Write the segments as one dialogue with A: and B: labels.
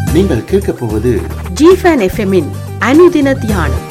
A: நீங்கள் கேட்கப் போவது
B: ஜிஃபன் எஃப்எம்மின் அனுதின தியானம்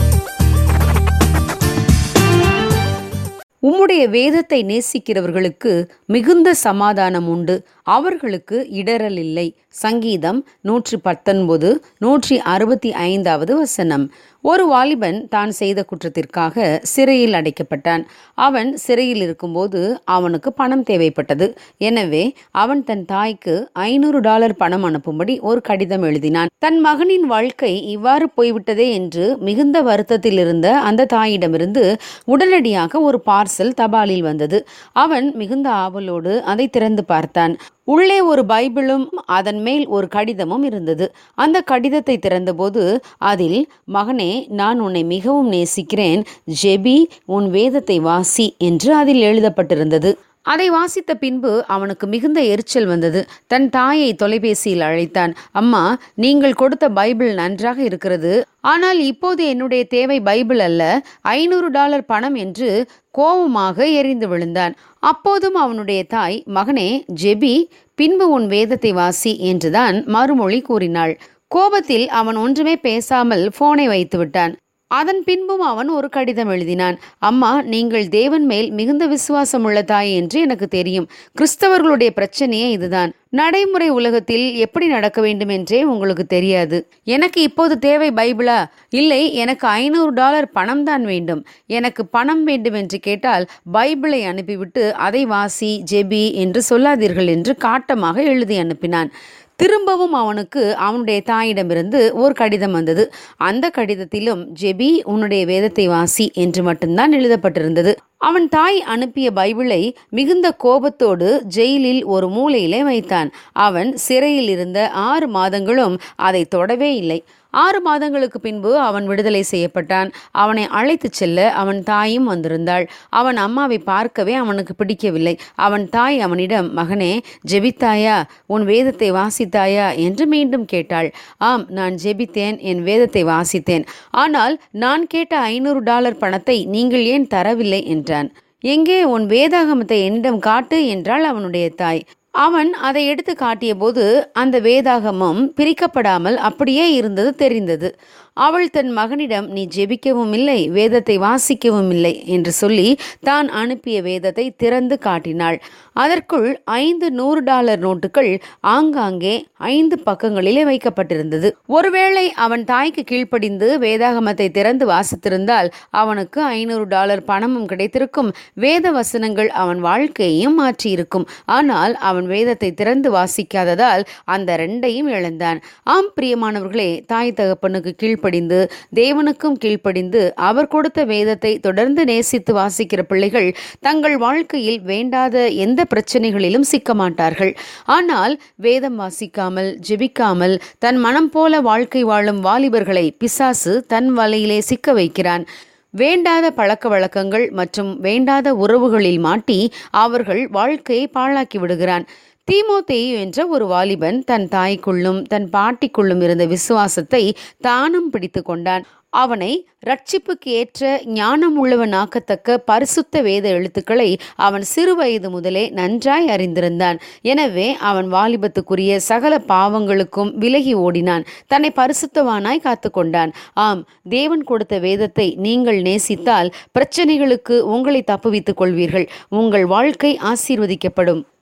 C: உம்முடைய வேதத்தை நேசிக்கிறவர்களுக்கு மிகுந்த சமாதானம் உண்டு அவர்களுக்கு இடரல் இல்லை சங்கீதம் நூற்றி பத்தொன்பது நூற்றி அறுபத்தி ஐந்தாவது வசனம் ஒரு வாலிபன் தான் செய்த குற்றத்திற்காக சிறையில் அடைக்கப்பட்டான் அவன் சிறையில் இருக்கும்போது அவனுக்கு பணம் தேவைப்பட்டது எனவே அவன் தன் தாய்க்கு ஐநூறு டாலர் பணம் அனுப்பும்படி ஒரு கடிதம் எழுதினான் தன் மகனின் வாழ்க்கை இவ்வாறு போய்விட்டதே என்று மிகுந்த வருத்தத்தில் இருந்த அந்த தாயிடமிருந்து உடனடியாக ஒரு பார்சல் தபாலில் வந்தது அவன் மிகுந்த ஆவலோடு அதை திறந்து பார்த்தான் உள்ளே ஒரு பைபிளும் அதன் மேல் ஒரு கடிதமும் இருந்தது அந்த கடிதத்தை திறந்தபோது அதில் மகனே நான் உன்னை மிகவும் நேசிக்கிறேன் ஜெபி உன் வேதத்தை வாசி என்று அதில் எழுதப்பட்டிருந்தது அதை வாசித்த பின்பு அவனுக்கு மிகுந்த எரிச்சல் வந்தது தன் தாயை தொலைபேசியில் அழைத்தான் அம்மா நீங்கள் கொடுத்த பைபிள் நன்றாக இருக்கிறது ஆனால் இப்போது என்னுடைய தேவை பைபிள் அல்ல ஐநூறு டாலர் பணம் என்று கோபமாக எரிந்து விழுந்தான் அப்போதும் அவனுடைய தாய் மகனே ஜெபி பின்பு உன் வேதத்தை வாசி என்றுதான் மறுமொழி கூறினாள் கோபத்தில் அவன் ஒன்றுமே பேசாமல் போனை வைத்து விட்டான் அதன் பின்பும் அவன் ஒரு கடிதம் எழுதினான் அம்மா நீங்கள் தேவன் மேல் மிகுந்த விசுவாசம் உள்ள தாய் என்று எனக்கு தெரியும் கிறிஸ்தவர்களுடைய பிரச்சனையே இதுதான் நடைமுறை உலகத்தில் எப்படி நடக்க வேண்டும் என்றே உங்களுக்கு தெரியாது எனக்கு இப்போது தேவை பைபிளா இல்லை எனக்கு ஐநூறு டாலர் பணம் தான் வேண்டும் எனக்கு பணம் வேண்டும் என்று கேட்டால் பைபிளை அனுப்பிவிட்டு அதை வாசி ஜெபி என்று சொல்லாதீர்கள் என்று காட்டமாக எழுதி அனுப்பினான் திரும்பவும் அவனுக்கு அவனுடைய தாயிடமிருந்து ஒரு கடிதம் வந்தது அந்த கடிதத்திலும் ஜெபி உன்னுடைய வேதத்தை வாசி என்று மட்டும்தான் எழுதப்பட்டிருந்தது அவன் தாய் அனுப்பிய பைபிளை மிகுந்த கோபத்தோடு ஜெயிலில் ஒரு மூலையிலே வைத்தான் அவன் சிறையில் இருந்த ஆறு மாதங்களும் அதை தொடவே இல்லை ஆறு மாதங்களுக்கு பின்பு அவன் விடுதலை செய்யப்பட்டான் அவனை அழைத்துச் செல்ல அவன் தாயும் வந்திருந்தாள் அவன் அம்மாவை பார்க்கவே அவனுக்கு பிடிக்கவில்லை அவன் தாய் அவனிடம் மகனே ஜெபித்தாயா உன் வேதத்தை வாசித்தாயா என்று மீண்டும் கேட்டாள் ஆம் நான் ஜெபித்தேன் என் வேதத்தை வாசித்தேன் ஆனால் நான் கேட்ட ஐநூறு டாலர் பணத்தை நீங்கள் ஏன் தரவில்லை என்றான் எங்கே உன் வேதாகமத்தை என்னிடம் காட்டு என்றாள் அவனுடைய தாய் அவன் அதை எடுத்து காட்டியபோது அந்த வேதாகமம் பிரிக்கப்படாமல் அப்படியே இருந்தது தெரிந்தது அவள் தன் மகனிடம் நீ ஜெபிக்கவும் இல்லை வேதத்தை வாசிக்கவும் இல்லை என்று சொல்லி தான் அனுப்பிய வேதத்தை திறந்து காட்டினாள் அதற்குள் ஐந்து நூறு டாலர் நோட்டுகள் ஆங்காங்கே ஐந்து பக்கங்களிலே வைக்கப்பட்டிருந்தது ஒருவேளை அவன் தாய்க்கு கீழ்ப்படிந்து வேதாகமத்தை திறந்து வாசித்திருந்தால் அவனுக்கு ஐநூறு டாலர் பணமும் கிடைத்திருக்கும் வேத வசனங்கள் அவன் வாழ்க்கையையும் மாற்றியிருக்கும் ஆனால் அவன் வேதத்தை திறந்து வாசிக்காததால் அந்த ரெண்டையும் இழந்தான் ஆம் பிரியமானவர்களே தாய் தகப்பனுக்கு கீழ்ப்படி கீழ்ப்படிந்து தேவனுக்கும் கீழ்ப்படிந்து அவர் கொடுத்த வேதத்தை தொடர்ந்து நேசித்து வாசிக்கிற பிள்ளைகள் தங்கள் வாழ்க்கையில் வேண்டாத எந்த பிரச்சனைகளிலும் சிக்க மாட்டார்கள் ஆனால் வேதம் வாசிக்காமல் ஜெபிக்காமல் தன் மனம் போல வாழ்க்கை வாழும் வாலிபர்களை பிசாசு தன் வலையிலே சிக்க வைக்கிறான் வேண்டாத பழக்க வழக்கங்கள் மற்றும் வேண்டாத உறவுகளில் மாட்டி அவர்கள் வாழ்க்கையை பாழாக்கி விடுகிறான் தீமோத்தேயு என்ற ஒரு வாலிபன் தன் தாய்க்குள்ளும் தன் பாட்டிக்குள்ளும் இருந்த விசுவாசத்தை தானும் பிடித்து கொண்டான் அவனை ரட்சிப்புக்கு ஏற்ற ஞானம் உள்ளவனாக்கத்தக்க பரிசுத்த வேத எழுத்துக்களை அவன் சிறு வயது முதலே நன்றாய் அறிந்திருந்தான் எனவே அவன் வாலிபத்துக்குரிய சகல பாவங்களுக்கும் விலகி ஓடினான் தன்னை பரிசுத்தவானாய் காத்து கொண்டான் ஆம் தேவன் கொடுத்த வேதத்தை நீங்கள் நேசித்தால் பிரச்சனைகளுக்கு உங்களை தப்புவித்துக் கொள்வீர்கள் உங்கள் வாழ்க்கை ஆசீர்வதிக்கப்படும்